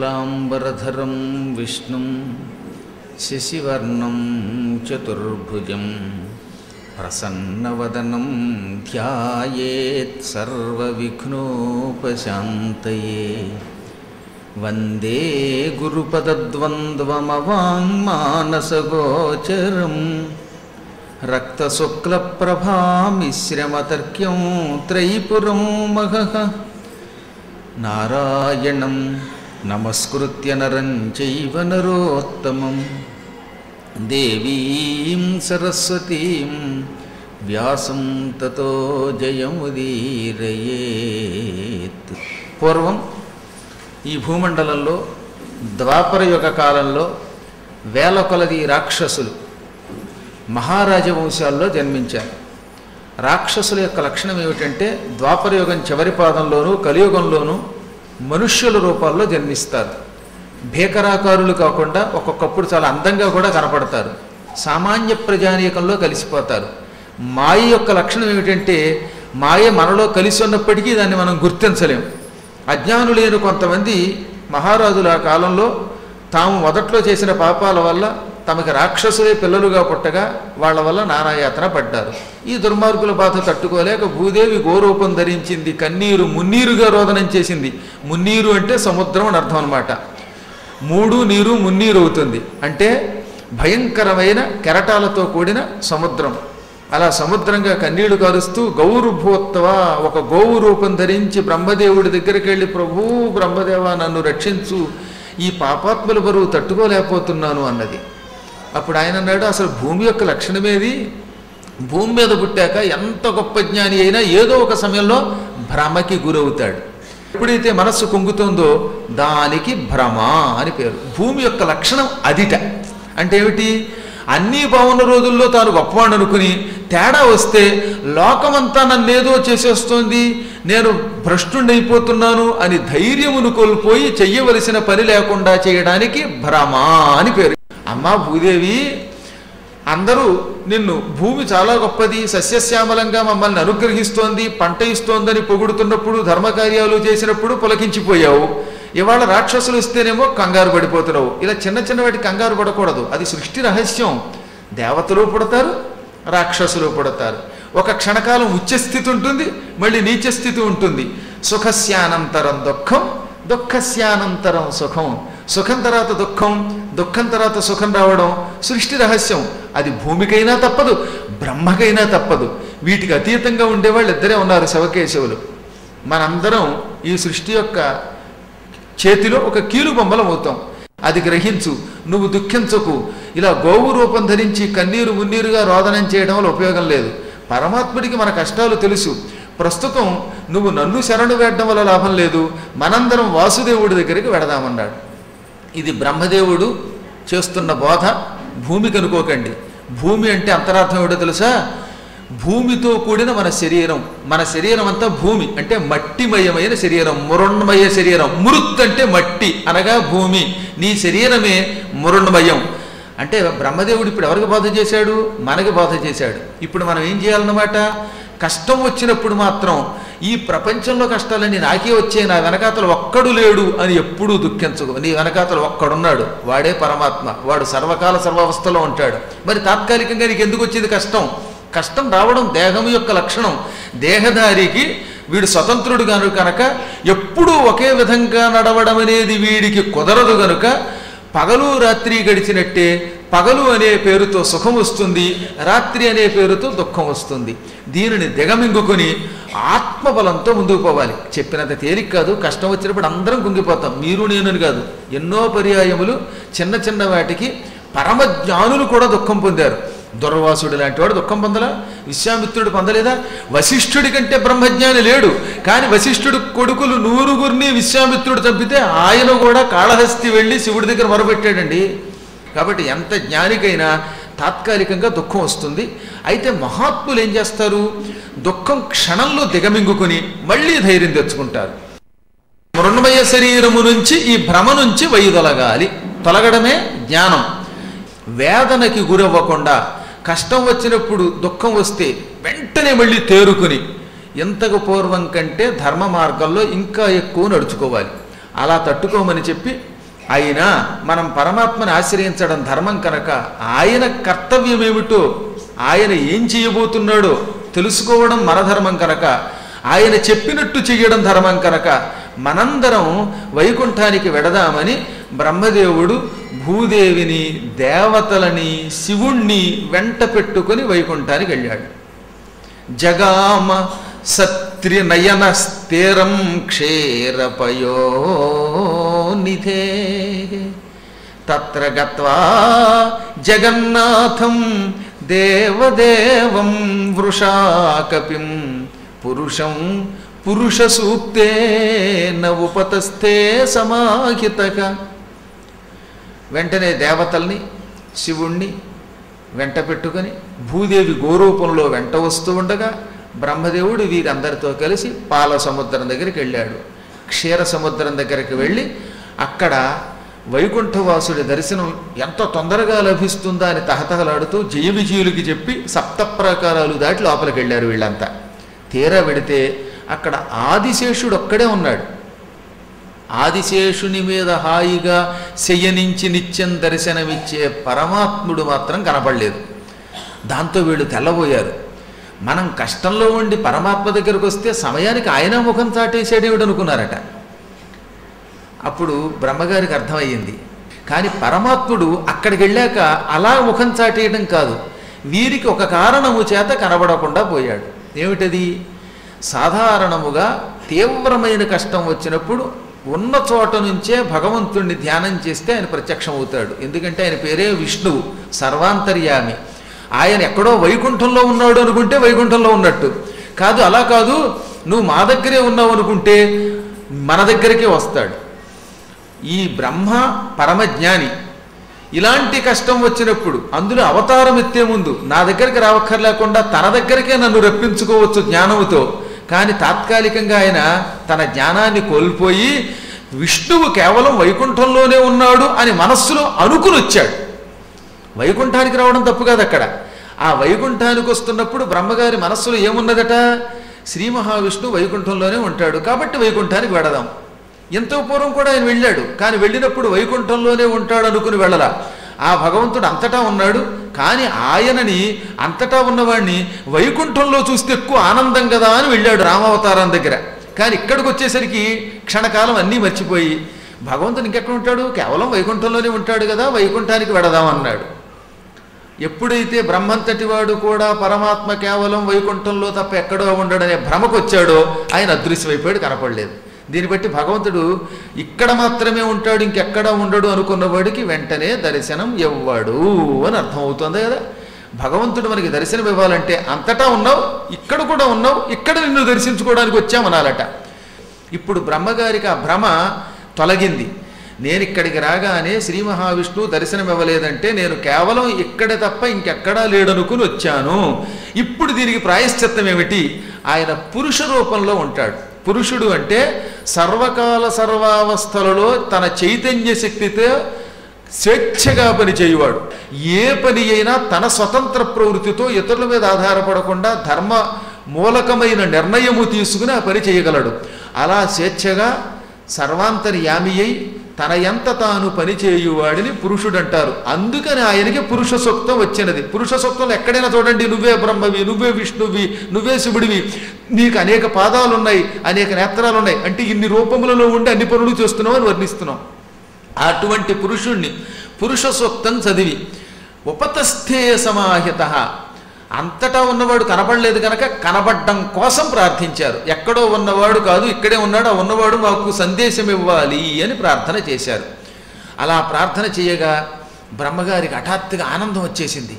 శుక్లాంబరధరం విష్ణుం శశివర్ణం చతుర్భుజం ప్రసన్నవదనం ధ్యాయేత్ సర్వవిఘ్నోపశాంతయే వందే గురుపదద్వంద్వమవాङ्మానసగోచరం రక్తశుక్లప్రభామిశ్రమతర్క్యం త్రైపురం మహః నారాయణం నమస్కృత్య నరం చైవ నరోత్తమం దేవీం సరస్వతీం వ్యాసం తతో జయముదీరయేత్ పూర్వం ఈ భూమండలంలో ద్వాపర యుగ కాలంలో వేల కొలది రాక్షసులు మహారాజ వంశాల్లో జన్మించారు రాక్షసుల యొక్క లక్షణం ఏమిటంటే ద్వాపర యుగం చివరి పాదంలోనూ కలియుగంలోనూ మనుష్యుల రూపాల్లో జన్మిస్తారు భీకరాకారులు కాకుండా ఒక్కొక్కప్పుడు చాలా అందంగా కూడా కనపడతారు సామాన్య ప్రజానీకంలో కలిసిపోతారు మాయ యొక్క లక్షణం ఏమిటంటే మాయ మనలో కలిసి ఉన్నప్పటికీ దాన్ని మనం గుర్తించలేం అజ్ఞానులైన కొంతమంది మహారాజుల ఆ కాలంలో తాము మొదట్లో చేసిన పాపాల వల్ల తమకి రాక్షసులే పిల్లలుగా పుట్టగా వాళ్ళ వల్ల నానాయాతన పడ్డారు ఈ దుర్మార్గుల బాధ తట్టుకోలేక భూదేవి గోరూపం ధరించింది కన్నీరు మున్నీరుగా రోదనం చేసింది మున్నీరు అంటే సముద్రం అని అర్థం అనమాట మూడు నీరు మున్నీరు అవుతుంది అంటే భయంకరమైన కెరటాలతో కూడిన సముద్రం అలా సముద్రంగా కన్నీళ్లు కారుస్తూ గౌరు భూత్వ ఒక గోవు రూపం ధరించి బ్రహ్మదేవుడి దగ్గరికి వెళ్ళి ప్రభు బ్రహ్మదేవ నన్ను రక్షించు ఈ పాపాత్ముల బరువు తట్టుకోలేకపోతున్నాను అన్నది అప్పుడు ఆయన అన్నాడు అసలు భూమి యొక్క లక్షణమేది భూమి మీద పుట్టాక ఎంత గొప్ప జ్ఞాని అయినా ఏదో ఒక సమయంలో భ్రమకి గురవుతాడు ఎప్పుడైతే మనస్సు కుంగుతుందో దానికి భ్రమ అని పేరు భూమి యొక్క లక్షణం అదిట అంటే ఏమిటి అన్నీ బాగున్న రోజుల్లో తాను గొప్పవాడు అనుకుని తేడా వస్తే లోకమంతా నన్నేదో చేసేస్తోంది నేను భ్రష్టుండైపోతున్నాను అని ధైర్యమును కోల్పోయి చెయ్యవలసిన పని లేకుండా చేయడానికి భ్రమ అని పేరు అమ్మా భూదేవి అందరూ నిన్ను భూమి చాలా గొప్పది సస్యశ్యామలంగా మమ్మల్ని అనుగ్రహిస్తోంది పంట ఇస్తోందని పొగుడుతున్నప్పుడు ధర్మకార్యాలు చేసినప్పుడు పులకించిపోయావు ఇవాళ రాక్షసులు ఇస్తేనేమో కంగారు పడిపోతున్నావు ఇలా చిన్న చిన్న వాటి కంగారు పడకూడదు అది సృష్టి రహస్యం దేవతలు పుడతారు రాక్షసులు పుడతారు ఒక క్షణకాలం ఉచ్చస్థితి ఉంటుంది మళ్ళీ నీచస్థితి ఉంటుంది సుఖస్యానంతరం దుఃఖం దుఃఖస్యానంతరం సుఖం సుఖం తర్వాత దుఃఖం దుఃఖం తర్వాత సుఖం రావడం సృష్టి రహస్యం అది భూమికైనా తప్పదు బ్రహ్మకైనా తప్పదు వీటికి అతీతంగా ఉండేవాళ్ళు ఇద్దరే ఉన్నారు శవకేశవులు మనందరం ఈ సృష్టి యొక్క చేతిలో ఒక కీలు బొమ్మలం అవుతాం అది గ్రహించు నువ్వు దుఃఖించకు ఇలా గోవు రూపం ధరించి కన్నీరు మున్నీరుగా రోదనం చేయడం వల్ల ఉపయోగం లేదు పరమాత్ముడికి మన కష్టాలు తెలుసు ప్రస్తుతం నువ్వు నన్ను శరణు వేయడం వల్ల లాభం లేదు మనందరం వాసుదేవుడి దగ్గరికి వెడదామన్నాడు ఇది బ్రహ్మదేవుడు చేస్తున్న బోధ భూమికి అనుకోకండి భూమి అంటే అంతరార్థం ఏమిటో తెలుసా భూమితో కూడిన మన శరీరం మన శరీరం అంతా భూమి అంటే మట్టిమయమైన శరీరం మురణ్మయ శరీరం మృత్ అంటే మట్టి అనగా భూమి నీ శరీరమే మురణ్మయం అంటే బ్రహ్మదేవుడు ఇప్పుడు ఎవరికి బోధ చేశాడు మనకి బోధ చేశాడు ఇప్పుడు మనం ఏం చేయాలన్నమాట కష్టం వచ్చినప్పుడు మాత్రం ఈ ప్రపంచంలో కష్టాలన్నీ నాకే వచ్చే నా వెనకాతలు ఒక్కడు లేడు అని ఎప్పుడూ దుఃఖించకు నీ వెనకాతలు ఒక్కడున్నాడు వాడే పరమాత్మ వాడు సర్వకాల సర్వావస్థలో ఉంటాడు మరి తాత్కాలికంగా నీకు ఎందుకు వచ్చింది కష్టం కష్టం రావడం దేహం యొక్క లక్షణం దేహధారికి వీడు స్వతంత్రుడు కను కనుక ఎప్పుడూ ఒకే విధంగా నడవడం అనేది వీడికి కుదరదు గనుక పగలు రాత్రి గడిచినట్టే పగలు అనే పేరుతో సుఖం వస్తుంది రాత్రి అనే పేరుతో దుఃఖం వస్తుంది దీనిని దిగమింగుకొని ఆత్మబలంతో ముందుకు పోవాలి చెప్పినంత తేలిక కాదు కష్టం వచ్చినప్పుడు అందరం కుంగిపోతాం మీరు నేనని కాదు ఎన్నో పర్యాయములు చిన్న చిన్న వాటికి పరమజ్ఞానులు కూడా దుఃఖం పొందారు దుర్వాసుడు లాంటి వాడు దుఃఖం పొందలా విశ్వామిత్రుడు పొందలేదా వశిష్ఠుడి కంటే బ్రహ్మజ్ఞాని లేడు కానీ వశిష్ఠుడు కొడుకులు నూరుగురిని విశ్వామిత్రుడు చంపితే ఆయన కూడా కాళహస్తి వెళ్ళి శివుడి దగ్గర మొరపెట్టాడండి కాబట్టి ఎంత జ్ఞానికైనా తాత్కాలికంగా దుఃఖం వస్తుంది అయితే మహాత్ములు ఏం చేస్తారు దుఃఖం క్షణంలో దిగమింగుకుని మళ్ళీ ధైర్యం తెచ్చుకుంటారు మృణమయ శరీరము నుంచి ఈ భ్రమ నుంచి వైదొలగాలి తొలగడమే జ్ఞానం వేదనకి గురవ్వకుండా కష్టం వచ్చినప్పుడు దుఃఖం వస్తే వెంటనే మళ్ళీ తేరుకుని ఎంతకు పూర్వం కంటే ధర్మ మార్గంలో ఇంకా ఎక్కువ నడుచుకోవాలి అలా తట్టుకోమని చెప్పి అయినా మనం పరమాత్మని ఆశ్రయించడం ధర్మం కనుక ఆయన కర్తవ్యం ఏమిటో ఆయన ఏం చేయబోతున్నాడో తెలుసుకోవడం మన ధర్మం కనుక ఆయన చెప్పినట్టు చెయ్యడం ధర్మం కనుక మనందరం వైకుంఠానికి వెడదామని బ్రహ్మదేవుడు భూదేవిని దేవతలని శివుణ్ణి వెంట పెట్టుకొని వైకుంఠానికి వెళ్ళాడు జగామ సత్రినయన స్థిరం క్షేరపయో నిధే తత్ర గత్వా జగన్నాథం దేవదేవం వృషాకపిం పురుషం పురుష సూక్తే ఉపతస్థే సమాహితగా వెంటనే దేవతల్ని శివుణ్ణి వెంట పెట్టుకొని భూదేవి గోరూపంలో వెంట వస్తూ ఉండగా బ్రహ్మదేవుడు వీరందరితో కలిసి పాల సముద్రం దగ్గరికి వెళ్ళాడు క్షీర సముద్రం దగ్గరికి వెళ్ళి అక్కడ వైకుంఠవాసుడి దర్శనం ఎంత తొందరగా లభిస్తుందా అని తహతహలాడుతూ జయ విజయులకి చెప్పి సప్త ప్రకారాలు దాటి లోపలికి వెళ్ళారు వీళ్ళంతా తీరా వెడితే అక్కడ ఆదిశేషుడు ఒక్కడే ఉన్నాడు ఆదిశేషుని మీద హాయిగా శయనించి నిత్యం దర్శనమిచ్చే పరమాత్ముడు మాత్రం కనపడలేదు దాంతో వీళ్ళు తెల్లబోయారు మనం కష్టంలో ఉండి పరమాత్మ దగ్గరకు వస్తే సమయానికి ఆయన ముఖం చాటేసాడేమిటి అనుకున్నారట అప్పుడు బ్రహ్మగారికి అర్థమయ్యింది కానీ పరమాత్ముడు అక్కడికి వెళ్ళాక అలా ముఖం చాటేయడం కాదు వీరికి ఒక కారణము చేత కనబడకుండా పోయాడు ఏమిటది సాధారణముగా తీవ్రమైన కష్టం వచ్చినప్పుడు ఉన్న చోట నుంచే భగవంతుణ్ణి ధ్యానం చేస్తే ఆయన ప్రత్యక్షం అవుతాడు ఎందుకంటే ఆయన పేరే విష్ణువు సర్వాంతర్యామి ఆయన ఎక్కడో వైకుంఠంలో ఉన్నాడు అనుకుంటే వైకుంఠంలో ఉన్నట్టు కాదు అలా కాదు నువ్వు మా దగ్గరే ఉన్నావు అనుకుంటే మన దగ్గరికే వస్తాడు ఈ బ్రహ్మ పరమజ్ఞాని ఇలాంటి కష్టం వచ్చినప్పుడు అందులో అవతారం ఎత్తే ముందు నా దగ్గరికి రావక్కర్లేకుండా తన దగ్గరికే నన్ను రప్పించుకోవచ్చు జ్ఞానముతో కానీ తాత్కాలికంగా ఆయన తన జ్ఞానాన్ని కోల్పోయి విష్ణువు కేవలం వైకుంఠంలోనే ఉన్నాడు అని మనస్సులో అనుకుని వచ్చాడు వైకుంఠానికి రావడం తప్పు కాదు అక్కడ ఆ వైకుంఠానికి వస్తున్నప్పుడు బ్రహ్మగారి మనస్సులో ఏమున్నదట శ్రీ మహావిష్ణువు వైకుంఠంలోనే ఉంటాడు కాబట్టి వైకుంఠానికి వెడదాం ఎంతో పూర్వం కూడా ఆయన వెళ్ళాడు కానీ వెళ్ళినప్పుడు వైకుంఠంలోనే ఉంటాడు అనుకుని వెళ్ళలా ఆ భగవంతుడు అంతటా ఉన్నాడు కానీ ఆయనని అంతటా ఉన్నవాడిని వైకుంఠంలో చూస్తే ఎక్కువ ఆనందం కదా అని వెళ్ళాడు రామావతారం దగ్గర కానీ ఇక్కడికి వచ్చేసరికి క్షణకాలం అన్నీ మర్చిపోయి భగవంతుడు ఇంకెక్కడ ఉంటాడు కేవలం వైకుంఠంలోనే ఉంటాడు కదా వైకుంఠానికి వెడదాం అన్నాడు ఎప్పుడైతే బ్రహ్మంతటి వాడు కూడా పరమాత్మ కేవలం వైకుంఠంలో తప్ప ఎక్కడో ఉండడనే భ్రమకు వచ్చాడో ఆయన అదృశ్యమైపోయాడు కనపడలేదు దీన్ని బట్టి భగవంతుడు ఇక్కడ మాత్రమే ఉంటాడు ఇంకెక్కడ ఉండడు అనుకున్న వాడికి వెంటనే దర్శనం ఇవ్వడు అని అర్థమవుతుంది కదా భగవంతుడు మనకి దర్శనం ఇవ్వాలంటే అంతటా ఉన్నావు ఇక్కడ కూడా ఉన్నావు ఇక్కడ నిన్ను దర్శించుకోవడానికి వచ్చామనాలట ఇప్పుడు బ్రహ్మగారికి ఆ భ్రమ తొలగింది నేను ఇక్కడికి రాగానే శ్రీ మహావిష్ణువు దర్శనం ఇవ్వలేదంటే నేను కేవలం ఇక్కడే తప్ప ఇంకెక్కడా లేడనుకుని వచ్చాను ఇప్పుడు దీనికి ప్రాయశ్చిత్తం ఏమిటి ఆయన పురుష రూపంలో ఉంటాడు పురుషుడు అంటే సర్వకాల సర్వావస్థలలో తన చైతన్య శక్తితో స్వేచ్ఛగా పని చేయువాడు ఏ పని అయినా తన స్వతంత్ర ప్రవృత్తితో ఇతరుల మీద ఆధారపడకుండా ధర్మ మూలకమైన నిర్ణయము తీసుకుని ఆ పని చేయగలడు అలా స్వేచ్ఛగా సర్వాంతర్యామి అయి తన ఎంత తాను పనిచేయువాడిని పురుషుడు అంటారు అందుకని ఆయనకి పురుష సూక్తం వచ్చినది పురుష సూక్తంలో ఎక్కడైనా చూడండి నువ్వే బ్రహ్మవి నువ్వే విష్ణువి నువ్వే శివుడివి నీకు అనేక పాదాలు ఉన్నాయి అనేక నేత్రాలు ఉన్నాయి అంటే ఇన్ని రూపములలో ఉండి అన్ని పనులు చేస్తున్నావు అని వర్ణిస్తున్నాం అటువంటి పురుషుణ్ణి పురుష సూక్తం చదివి ఉపతస్థే సమాహిత అంతటా ఉన్నవాడు కనపడలేదు కనుక కనబడ్డం కోసం ప్రార్థించారు ఎక్కడో ఉన్నవాడు కాదు ఇక్కడే ఉన్నాడు ఆ ఉన్నవాడు మాకు సందేశం ఇవ్వాలి అని ప్రార్థన చేశారు అలా ప్రార్థన చేయగా బ్రహ్మగారికి హఠాత్తుగా ఆనందం వచ్చేసింది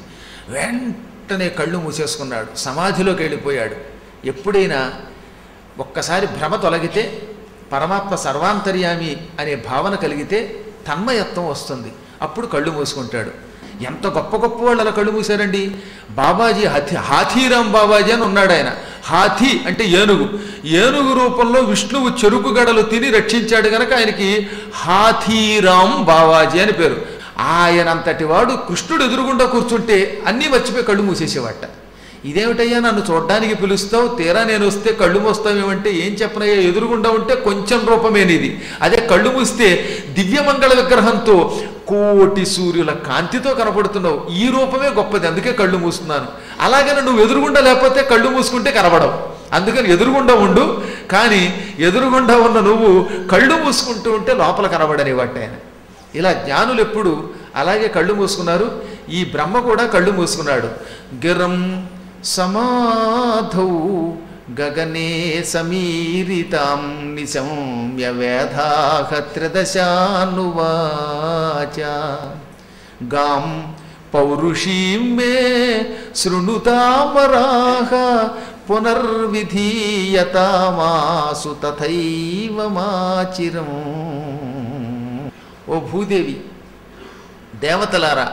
వెంటనే కళ్ళు మూసేసుకున్నాడు సమాధిలోకి వెళ్ళిపోయాడు ఎప్పుడైనా ఒక్కసారి భ్రమ తొలగితే పరమాత్మ సర్వాంతర్యామి అనే భావన కలిగితే తన్మయత్వం వస్తుంది అప్పుడు కళ్ళు మూసుకుంటాడు ఎంత గొప్ప గొప్ప వాళ్ళు అలా కళ్ళు మూసారండి బాబాజీ హతి హాథీరాం బాబాజీ అని ఉన్నాడు ఆయన హాథీ అంటే ఏనుగు ఏనుగు రూపంలో విష్ణువు చెరుకు గడలు తిని రక్షించాడు గనక ఆయనకి హాథీరాం బాబాజీ అని పేరు ఆయనంతటి వాడు కృష్ణుడు ఎదురుగుండా కూర్చుంటే అన్నీ మర్చిపోయి కళ్ళు మూసేసేవాట ఇదేమిటయ్యా నన్ను చూడ్డానికి పిలుస్తావు తీరా నేను వస్తే కళ్ళు మూస్తావేమంటే ఏం చెప్పనయ్యా ఎదురుగుండా ఉంటే కొంచెం రూపమేనిది అదే కళ్ళు మూస్తే దివ్యమంగళ విగ్రహంతో కోటి సూర్యుల కాంతితో కనపడుతున్నావు ఈ రూపమే గొప్పది అందుకే కళ్ళు మూస్తున్నాను అలాగని నువ్వు ఎదురుగుండా లేకపోతే కళ్ళు మూసుకుంటే కనబడవు అందుకని ఎదురుగుండా ఉండు కానీ ఎదురుగుండా ఉన్న నువ్వు కళ్ళు మూసుకుంటూ ఉంటే లోపల కనబడని ఆయన ఇలా జ్ఞానులు ఎప్పుడు అలాగే కళ్ళు మూసుకున్నారు ఈ బ్రహ్మ కూడా కళ్ళు మూసుకున్నాడు గిరం సమాధౌ గగనే సమీరితాం నిశమ్య వేధాహ త్రిదశానువాచ గాం పౌరుషీం మే శృణుతామరాహ పునర్విధీయతామాసు తథైవ మాచిరం ఓ భూదేవి దేవతలారా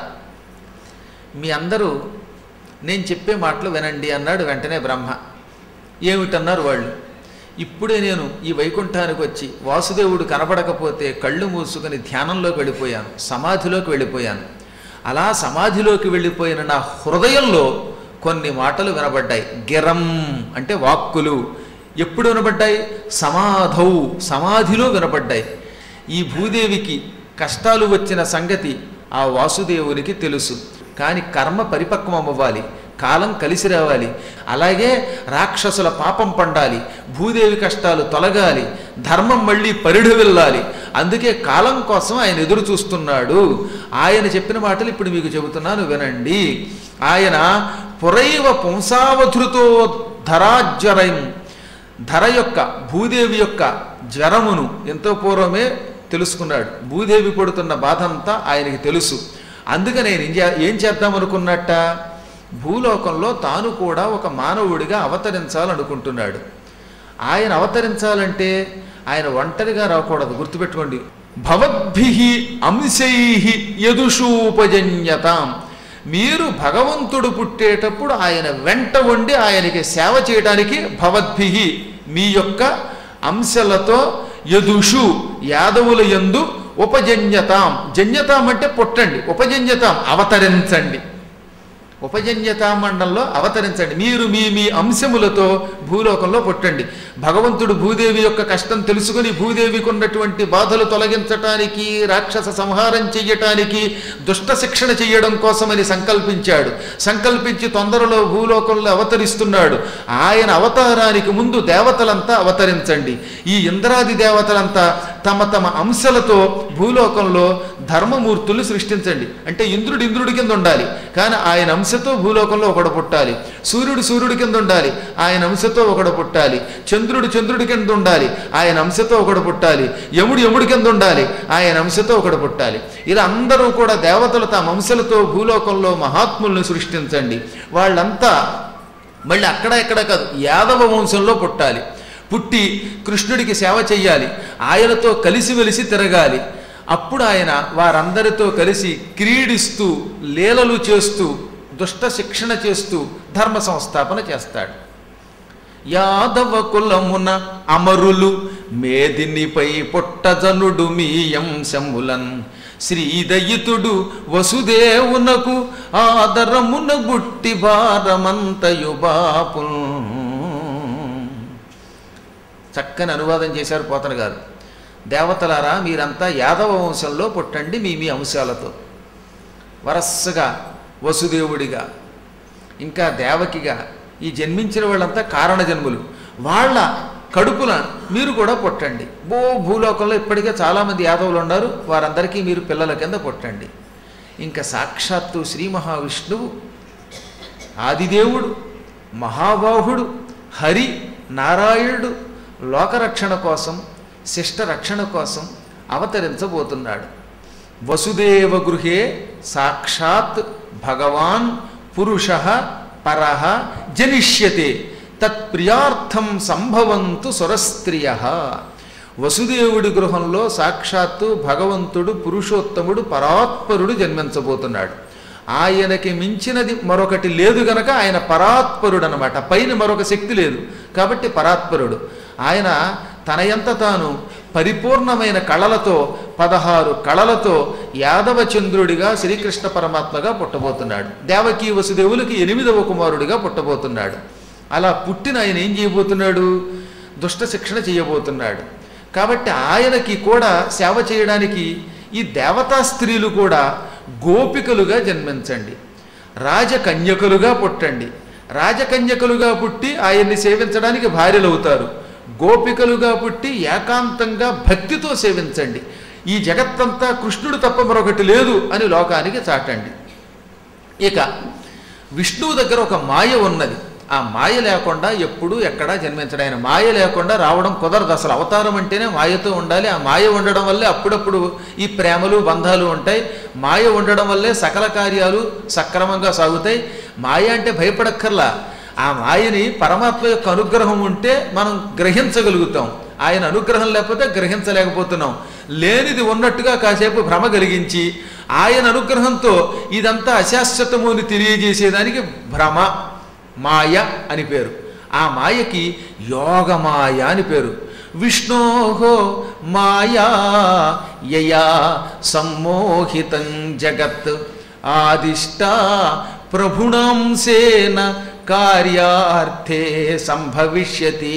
మీ అందరూ నేను చెప్పే మాటలు వినండి అన్నాడు వెంటనే బ్రహ్మ ఏమిటన్నారు వాళ్ళు ఇప్పుడే నేను ఈ వైకుంఠానికి వచ్చి వాసుదేవుడు కనపడకపోతే కళ్ళు మూసుకొని ధ్యానంలోకి వెళ్ళిపోయాను సమాధిలోకి వెళ్ళిపోయాను అలా సమాధిలోకి వెళ్ళిపోయిన నా హృదయంలో కొన్ని మాటలు వినబడ్డాయి గిరం అంటే వాక్కులు ఎప్పుడు వినబడ్డాయి సమాధౌ సమాధిలో వినబడ్డాయి ఈ భూదేవికి కష్టాలు వచ్చిన సంగతి ఆ వాసుదేవునికి తెలుసు కానీ కర్మ పరిపక్వం అవ్వాలి కాలం కలిసి రావాలి అలాగే రాక్షసుల పాపం పండాలి భూదేవి కష్టాలు తొలగాలి ధర్మం మళ్ళీ పరిడు వెళ్ళాలి అందుకే కాలం కోసం ఆయన ఎదురు చూస్తున్నాడు ఆయన చెప్పిన మాటలు ఇప్పుడు మీకు చెబుతున్నాను వినండి ఆయన పురైవ పుంసావధృతో ధరాజ్వరం ధర యొక్క భూదేవి యొక్క జ్వరమును ఎంతో పూర్వమే తెలుసుకున్నాడు భూదేవి పడుతున్న బాధ అంతా ఆయనకి తెలుసు అందుకని నేను ఏం చే- ఏం చేద్దామనుకున్నట్ట భూలోకంలో తాను కూడా ఒక మానవుడిగా అవతరించాలనుకుంటున్నాడు ఆయన అవతరించాలంటే ఆయన ఒంటరిగా రాకూడదు గుర్తుపెట్టుకోండి భవద్భి అంశై యదుషూపజన్యతాం మీరు భగవంతుడు పుట్టేటప్పుడు ఆయన వెంట ఉండి ఆయనకి సేవ చేయడానికి భవద్భి మీ యొక్క అంశలతో యదుషు యాదవుల యందు ఉపజన్యతాం జన్యతాం అంటే పుట్టండి ఉపజన్యతాం అవతరించండి ఉపజన్యతా మండలంలో అవతరించండి మీరు మీ మీ అంశములతో భూలోకంలో పుట్టండి భగవంతుడు భూదేవి యొక్క కష్టం తెలుసుకుని భూదేవికి ఉన్నటువంటి బాధలు తొలగించటానికి రాక్షస సంహారం చెయ్యటానికి దుష్ట శిక్షణ చెయ్యడం కోసమని సంకల్పించాడు సంకల్పించి తొందరలో భూలోకంలో అవతరిస్తున్నాడు ఆయన అవతారానికి ముందు దేవతలంతా అవతరించండి ఈ ఇంద్రాది దేవతలంతా తమ తమ అంశలతో భూలోకంలో ధర్మమూర్తులు సృష్టించండి అంటే ఇంద్రుడు ఇంద్రుడి కింద ఉండాలి కానీ ఆయన అంశతో భూలోకంలో ఒకడు పుట్టాలి సూర్యుడు సూర్యుడి కింద ఉండాలి ఆయన అంశతో ఒకడు పుట్టాలి చంద్రుడు చంద్రుడి కింద ఉండాలి ఆయన అంశతో ఒకడు పుట్టాలి యముడు యముడి కింద ఉండాలి ఆయన అంశతో ఒకడు పుట్టాలి ఇలా అందరూ కూడా దేవతలు తమ అంశలతో భూలోకంలో మహాత్ములను సృష్టించండి వాళ్ళంతా మళ్ళీ అక్కడ ఎక్కడ కాదు యాదవ వంశంలో పుట్టాలి పుట్టి కృష్ణుడికి సేవ చెయ్యాలి ఆయనతో కలిసిమెలిసి తిరగాలి అప్పుడు ఆయన వారందరితో కలిసి క్రీడిస్తూ లీలలు చేస్తూ దుష్ట శిక్షణ చేస్తూ ధర్మ సంస్థాపన చేస్తాడు యాదవ కులమున అమరులు మేదినిపై పుట్టజనుడు మీయంశములన్ శ్రీదయితుడు వసుదేవునకు ఆదరమున గుట్టి భారమంతయు బాపు చక్కని అనువాదం చేశారు పోతన గారు దేవతలారా మీరంతా యాదవ వంశంలో పుట్టండి మీ మీ అంశాలతో వరస్సగా వసుదేవుడిగా ఇంకా దేవకిగా ఈ జన్మించిన వాళ్ళంతా కారణ జన్ములు వాళ్ళ కడుపున మీరు కూడా పుట్టండి బో భూలోకంలో ఇప్పటికే చాలామంది యాదవులు ఉన్నారు వారందరికీ మీరు పిల్లల కింద పుట్టండి ఇంకా సాక్షాత్తు శ్రీ మహావిష్ణువు ఆదిదేవుడు మహాబాహుడు హరి నారాయణుడు లోకరక్షణ కోసం శిష్ట రక్షణ కోసం అవతరించబోతున్నాడు వసుదేవ గృహే సాక్షాత్ భగవాన్ పురుష పరః జనిష్యతే తత్ప్రియార్థం సంభవంతు సురస్త్రియ వసుదేవుడి గృహంలో సాక్షాత్తు భగవంతుడు పురుషోత్తముడు పరాత్పరుడు జన్మించబోతున్నాడు ఆయనకి మించినది మరొకటి లేదు గనక ఆయన పరాత్పరుడు అనమాట పైన మరొక శక్తి లేదు కాబట్టి పరాత్పరుడు ఆయన తనయంత తాను పరిపూర్ణమైన కళలతో పదహారు కళలతో యాదవ చంద్రుడిగా శ్రీకృష్ణ పరమాత్మగా పుట్టబోతున్నాడు దేవకీ వసుదేవులకి ఎనిమిదవ కుమారుడిగా పుట్టబోతున్నాడు అలా పుట్టిన ఆయన ఏం చేయబోతున్నాడు దుష్ట శిక్షణ చేయబోతున్నాడు కాబట్టి ఆయనకి కూడా సేవ చేయడానికి ఈ దేవతా స్త్రీలు కూడా గోపికలుగా జన్మించండి రాజకన్యకులుగా పుట్టండి రాజకన్యకులుగా పుట్టి ఆయన్ని సేవించడానికి భార్యలు అవుతారు గోపికలుగా పుట్టి ఏకాంతంగా భక్తితో సేవించండి ఈ జగత్తంతా కృష్ణుడు తప్ప మరొకటి లేదు అని లోకానికి చాటండి ఇక విష్ణువు దగ్గర ఒక మాయ ఉన్నది ఆ మాయ లేకుండా ఎప్పుడూ ఎక్కడా జన్మించడం ఆయన మాయ లేకుండా రావడం కుదరదు అసలు అవతారం అంటేనే మాయతో ఉండాలి ఆ మాయ ఉండడం వల్లే అప్పుడప్పుడు ఈ ప్రేమలు బంధాలు ఉంటాయి మాయ ఉండడం వల్లే సకల కార్యాలు సక్రమంగా సాగుతాయి మాయ అంటే భయపడక్కర్లా ఆ మాయని పరమాత్మ యొక్క అనుగ్రహం ఉంటే మనం గ్రహించగలుగుతాం ఆయన అనుగ్రహం లేకపోతే గ్రహించలేకపోతున్నాం లేనిది ఉన్నట్టుగా కాసేపు భ్రమ కలిగించి ఆయన అనుగ్రహంతో ఇదంతా అశాశ్వతము అని తెలియజేసేదానికి భ్రమ మాయ అని పేరు ఆ మాయకి యోగమాయ అని పేరు విష్ణోహో మాయా యయా సమ్మోహితం జగత్ ఆదిష్ట ప్రభుణాంసేన కార్యార్థే సంభవిష్యతి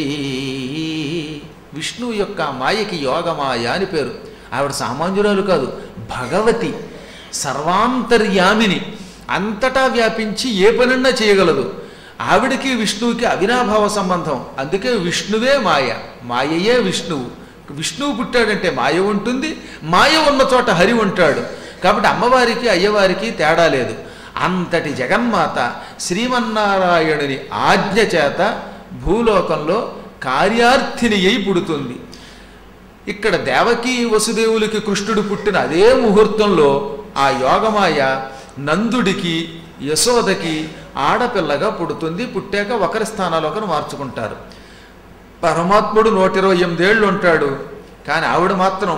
విష్ణువు యొక్క మాయకి యోగమాయ అని పేరు ఆవిడ సామాన్యురాలు కాదు భగవతి సర్వాంతర్యామిని అంతటా వ్యాపించి ఏ పనన్నా చేయగలదు ఆవిడికి విష్ణువుకి అవినాభావ సంబంధం అందుకే విష్ణువే మాయ మాయయే విష్ణువు విష్ణువు పుట్టాడంటే మాయ ఉంటుంది మాయ ఉన్న చోట హరి ఉంటాడు కాబట్టి అమ్మవారికి అయ్యవారికి తేడా లేదు అంతటి జగన్మాత శ్రీమన్నారాయణుని ఆజ్ఞ చేత భూలోకంలో కార్యార్థిని అయి పుడుతుంది ఇక్కడ దేవకి వసుదేవులకి కృష్ణుడు పుట్టిన అదే ముహూర్తంలో ఆ యోగమాయ నందుడికి యశోదకి ఆడపిల్లగా పుడుతుంది పుట్టాక ఒకరి స్థానాలు ఒకరు మార్చుకుంటారు పరమాత్ముడు నూట ఇరవై ఎనిమిదేళ్ళు ఉంటాడు కానీ ఆవిడ మాత్రం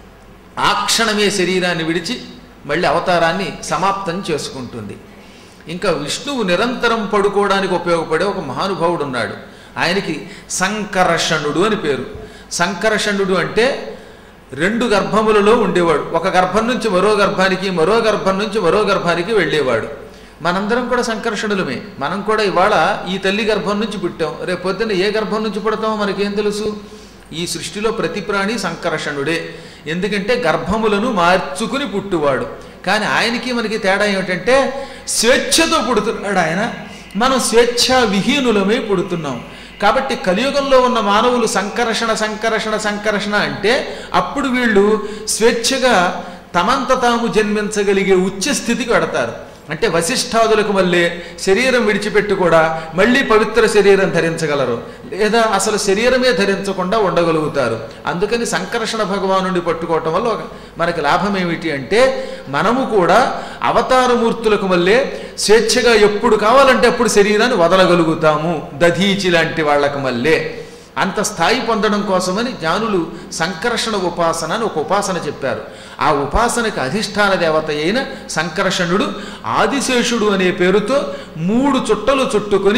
ఆ క్షణమే శరీరాన్ని విడిచి మళ్ళీ అవతారాన్ని సమాప్తం చేసుకుంటుంది ఇంకా విష్ణువు నిరంతరం పడుకోవడానికి ఉపయోగపడే ఒక మహానుభావుడు ఉన్నాడు ఆయనకి సంకర్షణుడు అని పేరు సంకర్షణుడు అంటే రెండు గర్భములలో ఉండేవాడు ఒక గర్భం నుంచి మరో గర్భానికి మరో గర్భం నుంచి మరో గర్భానికి వెళ్ళేవాడు మనందరం కూడా సంకర్షణులమే మనం కూడా ఇవాళ ఈ తల్లి గర్భం నుంచి పుట్టాం రేపు పొద్దున్న ఏ గర్భం నుంచి పుడతామో మనకేం తెలుసు ఈ సృష్టిలో ప్రతి ప్రాణి సంకర్షణుడే ఎందుకంటే గర్భములను మార్చుకుని పుట్టువాడు కానీ ఆయనకి మనకి తేడా ఏమిటంటే స్వేచ్ఛతో పుడుతున్నాడు ఆయన మనం స్వేచ్ఛా విహీనులమై పుడుతున్నాం కాబట్టి కలియుగంలో ఉన్న మానవులు సంకర్షణ సంకర్షణ సంకర్షణ అంటే అప్పుడు వీళ్ళు స్వేచ్ఛగా తమంత తాము జన్మించగలిగే ఉచ్చ స్థితికి పెడతారు అంటే వశిష్ఠాదులకు మళ్ళీ శరీరం విడిచిపెట్టి కూడా మళ్ళీ పవిత్ర శరీరం ధరించగలరు లేదా అసలు శరీరమే ధరించకుండా ఉండగలుగుతారు అందుకని సంకర్షణ భగవానుడి పట్టుకోవటం వల్ల ఒక- మనకి లాభం ఏమిటి అంటే మనము కూడా అవతారమూర్తులకు మళ్ళీ స్వేచ్ఛగా ఎప్పుడు కావాలంటే అప్పుడు శరీరాన్ని వదలగలుగుతాము దధీచి లాంటి వాళ్ళకి మళ్ళీ అంత స్థాయి పొందడం కోసమని జ్ఞానులు సంకర్షణ ఉపాసన అని ఒక ఉపాసన చెప్పారు ఆ ఉపాసనకి అధిష్టాన దేవత అయిన సంకర్షణుడు ఆదిశేషుడు అనే పేరుతో మూడు చుట్టలు చుట్టుకొని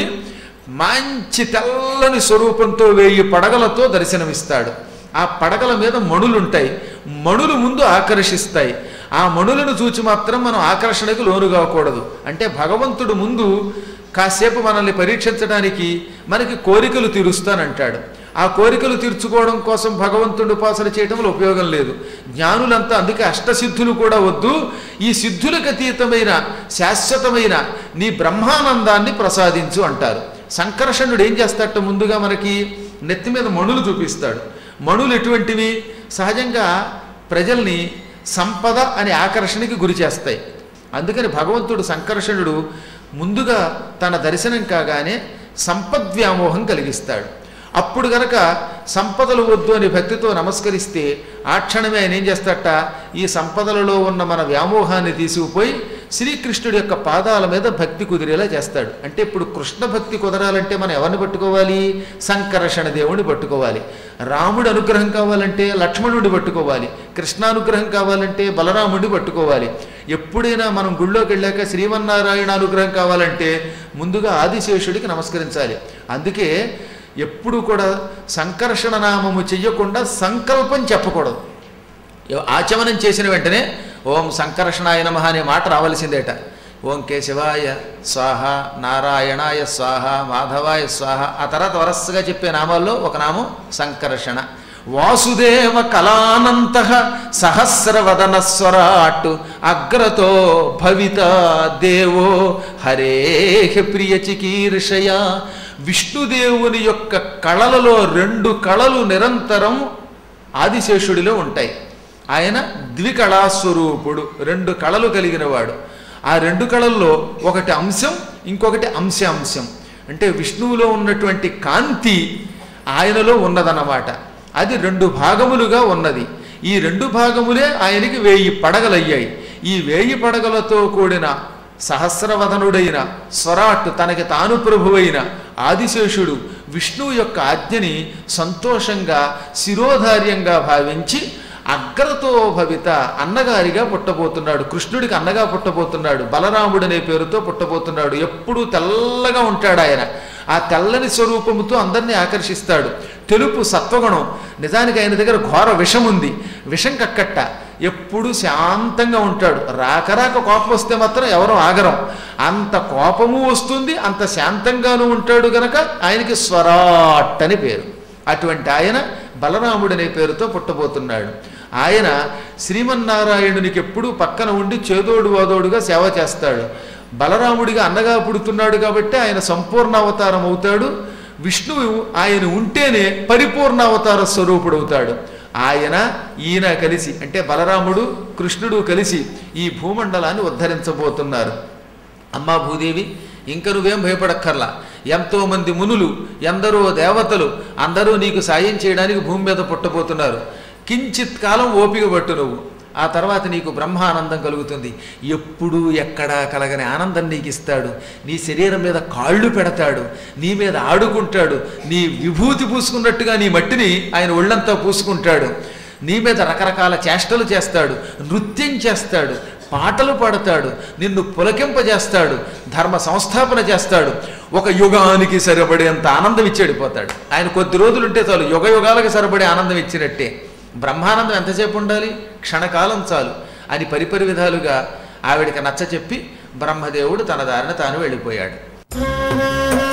మంచి తెల్లని స్వరూపంతో వేయి పడగలతో దర్శనమిస్తాడు ఆ పడగల మీద మణులుంటాయి మణులు ముందు ఆకర్షిస్తాయి ఆ మణులను చూచి మాత్రం మనం ఆకర్షణకు లోను కాకూడదు అంటే భగవంతుడు ముందు కాసేపు మనల్ని పరీక్షించడానికి మనకి కోరికలు తీరుస్తానంటాడు ఆ కోరికలు తీర్చుకోవడం కోసం భగవంతుడి ఉపాసన చేయడంలో ఉపయోగం లేదు జ్ఞానులంతా అందుకే అష్టసిద్ధులు కూడా వద్దు ఈ సిద్ధులకు అతీతమైన శాశ్వతమైన నీ బ్రహ్మానందాన్ని ప్రసాదించు అంటారు సంకర్షణుడు ఏం చేస్తాడట ముందుగా మనకి నెత్తి మీద మణులు చూపిస్తాడు మణులు ఎటువంటివి సహజంగా ప్రజల్ని సంపద అనే ఆకర్షణకి గురి చేస్తాయి అందుకని భగవంతుడు సంకర్షణుడు ముందుగా తన దర్శనం కాగానే సంపద్వ్యామోహం కలిగిస్తాడు అప్పుడు గనక సంపదలు వద్దు అని భక్తితో నమస్కరిస్తే ఆ క్షణమే ఆయన ఏం చేస్తాడట ఈ సంపదలలో ఉన్న మన వ్యామోహాన్ని తీసుకుపోయి శ్రీకృష్ణుడి యొక్క పాదాల మీద భక్తి కుదిరేలా చేస్తాడు అంటే ఇప్పుడు కృష్ణ భక్తి కుదరాలంటే మనం ఎవరిని పట్టుకోవాలి సంకర్షణ దేవుడిని పట్టుకోవాలి రాముడి అనుగ్రహం కావాలంటే లక్ష్మణుడి పట్టుకోవాలి కృష్ణానుగ్రహం కావాలంటే బలరాముడిని పట్టుకోవాలి ఎప్పుడైనా మనం గుళ్ళోకి వెళ్ళాక శ్రీమన్నారాయణ అనుగ్రహం కావాలంటే ముందుగా ఆదిశేషుడికి నమస్కరించాలి అందుకే ఎప్పుడు కూడా సంకర్షణ నామము చెయ్యకుండా సంకల్పం చెప్పకూడదు ఎవ- ఆచమనం చేసిన వెంటనే ఓం సంకర్షణాయ నమః అనే మాట రావలసిందేట ఓం కేశవాయ స్వాహ నారాయణాయ స్వాహ మాధవాయ స్వాహ ఆ తర్వాత వరసగా చెప్పే నామాల్లో ఒక నామం సంకర్షణ వాసుదేవ కళానంత సహస్రవదన స్వరాట్ అగ్రతో భవిత దేవో హరే ప్రియ చికీర్షయ విష్ణుదేవుని యొక్క కళలలో రెండు కళలు నిరంతరం ఆదిశేషుడిలో ఉంటాయి ఆయన ద్వికళాస్వరూపుడు రెండు కళలు కలిగినవాడు ఆ రెండు కళల్లో ఒకటి అంశం ఇంకొకటి అంశ అంశం అంటే విష్ణువులో ఉన్నటువంటి కాంతి ఆయనలో ఉన్నదన్నమాట అది రెండు భాగములుగా ఉన్నది ఈ రెండు భాగములే ఆయనకి వేయి పడగలయ్యాయి ఈ వేయి పడగలతో కూడిన సహస్రవదనుడైన స్వరాట్ తనకి తాను ప్రభువైన ఆదిశేషుడు విష్ణువు యొక్క ఆజ్ఞని సంతోషంగా శిరోధార్యంగా భావించి అగ్రతో భవిత అన్నగారిగా పుట్టబోతున్నాడు కృష్ణుడికి అన్నగా పుట్టబోతున్నాడు బలరాముడు అనే పేరుతో పుట్టబోతున్నాడు ఎప్పుడూ తెల్లగా ఉంటాడు ఆయన ఆ తెల్లని స్వరూపముతో అందరినీ ఆకర్షిస్తాడు తెలుపు సత్వగుణం నిజానికి ఆయన దగ్గర ఘోర విషం ఉంది విషం కక్కట్ట ఎప్పుడు శాంతంగా ఉంటాడు రాక రాక కోపం వస్తే మాత్రం ఎవరో ఆగరం అంత కోపము వస్తుంది అంత శాంతంగానూ ఉంటాడు గనక ఆయనకి స్వరాట్ అని పేరు అటువంటి ఆయన బలరాముడనే పేరుతో పుట్టబోతున్నాడు ఆయన శ్రీమన్నారాయణునికి ఎప్పుడూ పక్కన ఉండి చేదోడు వాదోడుగా సేవ చేస్తాడు బలరాముడిగా అన్నగా పుడుతున్నాడు కాబట్టి ఆయన సంపూర్ణ అవతారం అవుతాడు విష్ణువు ఆయన ఉంటేనే పరిపూర్ణ అవతార స్వరూపుడు అవుతాడు ఆయన ఈయన కలిసి అంటే బలరాముడు కృష్ణుడు కలిసి ఈ భూమండలాన్ని ఉద్ధరించబోతున్నారు అమ్మా భూదేవి ఇంక నువ్వేం భయపడక్కర్లా ఎంతో మంది మునులు ఎందరో దేవతలు అందరూ నీకు సాయం చేయడానికి భూమి మీద పుట్టబోతున్నారు కించిత్ కాలం ఓపిక పట్టు నువ్వు ఆ తర్వాత నీకు బ్రహ్మానందం కలుగుతుంది ఎప్పుడు ఎక్కడా కలగని ఆనందం నీకు ఇస్తాడు నీ శరీరం మీద కాళ్ళు పెడతాడు నీ మీద ఆడుకుంటాడు నీ విభూతి పూసుకున్నట్టుగా నీ మట్టిని ఆయన ఒళ్ళంతా పూసుకుంటాడు నీ మీద రకరకాల చేష్టలు చేస్తాడు నృత్యం చేస్తాడు పాటలు పాడతాడు నిన్ను పులకింపజేస్తాడు ధర్మ సంస్థాపన చేస్తాడు ఒక యుగానికి సరిపడేంత ఆనందం ఇచ్చి వెళ్ళిపోతాడు ఆయన కొద్ది రోజులుంటే చాలు యుగ యుగాలకు సరిపడే ఆనందం ఇచ్చినట్టే బ్రహ్మానందం ఎంతసేపు ఉండాలి క్షణకాలం చాలు అని పరిపరి విధాలుగా ఆవిడికి నచ్చ చెప్పి బ్రహ్మదేవుడు తన దారిన తాను వెళ్ళిపోయాడు